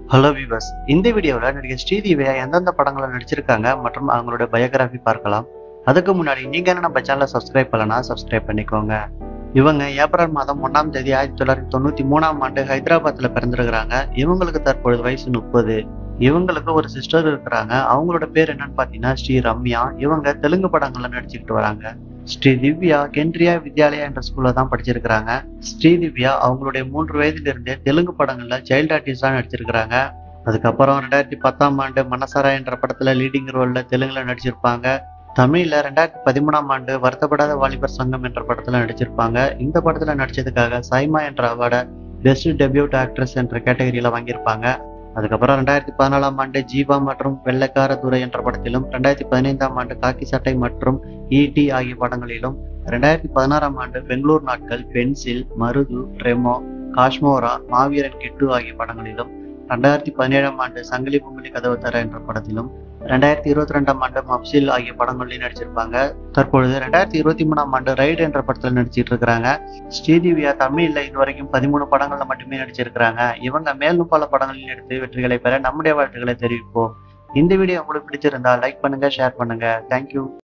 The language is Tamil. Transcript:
ஹலோ வியூவர்ஸ் இந்த வீடியோவில் நடிகர் ஸ்ரீதேவியா எந்தெந்த படங்களில் நடிச்சிருக்காங்க மற்றும் அவங்களோட பயோகிராஃபி பார்க்கலாம் அதுக்கு முன்னாடி நீங்க என்ன நம்ம சேனலை சப்ஸ்கிரைப் பண்ணலனா சப்ஸ்கிரைப் பண்ணிக்கோங்க இவங்க ஏப்ரல் மாதம் ஒன்றாம் தேதி ஆயிரத்தி தொள்ளாயிரத்தி தொண்ணூத்தி மூணாம் ஆண்டு ஹைதராபாத்ல பிறந்திருக்கிறாங்க இவங்களுக்கு தற்பொழுது வயசு முப்பது இவங்களுக்கு ஒரு சிஸ்டர் இருக்கிறாங்க அவங்களோட பேர் என்னன்னு பார்த்தீங்கன்னா ஸ்ரீ ரம்யா இவங்க தெலுங்கு படங்கள்ல நடிச்சுக்கிட்டு வராங்க ஸ்ரீ திவ்யா கென்ட்ரியா வித்யாலயா என்ற ஸ்கூல்ல தான் படிச்சிருக்கிறாங்க ஸ்ரீ திவ்யா அவங்களுடைய மூன்று வயதிலிருந்தே தெலுங்கு படங்கள்ல சைல்டு ஆர்டிஸ்டா நடிச்சிருக்கிறாங்க அதுக்கப்புறம் ரெண்டாயிரத்தி பத்தாம் ஆண்டு மனசாரா என்ற படத்துல லீடிங் ரோல்ல தெலுங்குல நடிச்சிருப்பாங்க தமிழ்ல ரெண்டாயிரத்தி பதிமூணாம் ஆண்டு வருத்தப்படாத வாலிபர் சங்கம் என்ற படத்துல நடிச்சிருப்பாங்க இந்த படத்துல நடிச்சதுக்காக சைமா என்ற அவார்டை பெஸ்ட் டெபியூட் ஆக்ட்ரஸ் என்ற கேட்டகரியில வாங்கியிருப்பாங்க அதுக்கப்புறம் ரெண்டாயிரத்தி பதினாலாம் ஆண்டு ஜீவா மற்றும் வெள்ளைக்கார துரை என்ற படத்திலும் ரெண்டாயிரத்தி பதினைந்தாம் ஆண்டு காக்கி சட்டை மற்றும் ஈடி ஆகிய படங்களிலும் ரெண்டாயிரத்தி பதினாறாம் ஆண்டு பெங்களூர் நாட்கள் பென்சில் மருது ரெமோ காஷ்மோரா மாவீரன் கிட்டு ஆகிய படங்களிலும் ரெண்டாயிரத்தி பதினேழாம் ஆண்டு சங்கிலி பொங்கலி கதவு தர என்ற படத்திலும் ரெண்டாயிரத்தி இருபத்தி ரெண்டாம் ஆண்டு மப்சில் ஆகிய படங்களிலும் நடிச்சிருப்பாங்க தற்பொழுது ரெண்டாயிரத்தி இருபத்தி மூணாம் ஆண்டு ரைடு என்ற படத்தில் நடிச்சிட்டு இருக்கிறாங்க ஸ்ரீதிவ்யா தமிழ்ல இதுவரைக்கும் பதிமூணு படங்கள்ல மட்டுமே நடிச்சிருக்கிறாங்க இவங்க மேலும் பல படங்களில் நடித்து வெற்றிகளை பெற நம்முடைய வாழ்த்துக்களை தெரிவிப்போம் இந்த வீடியோ உங்களுக்கு பிடிச்சிருந்தா லைக் பண்ணுங்க ஷேர் பண்ணுங்க தேங்க்யூ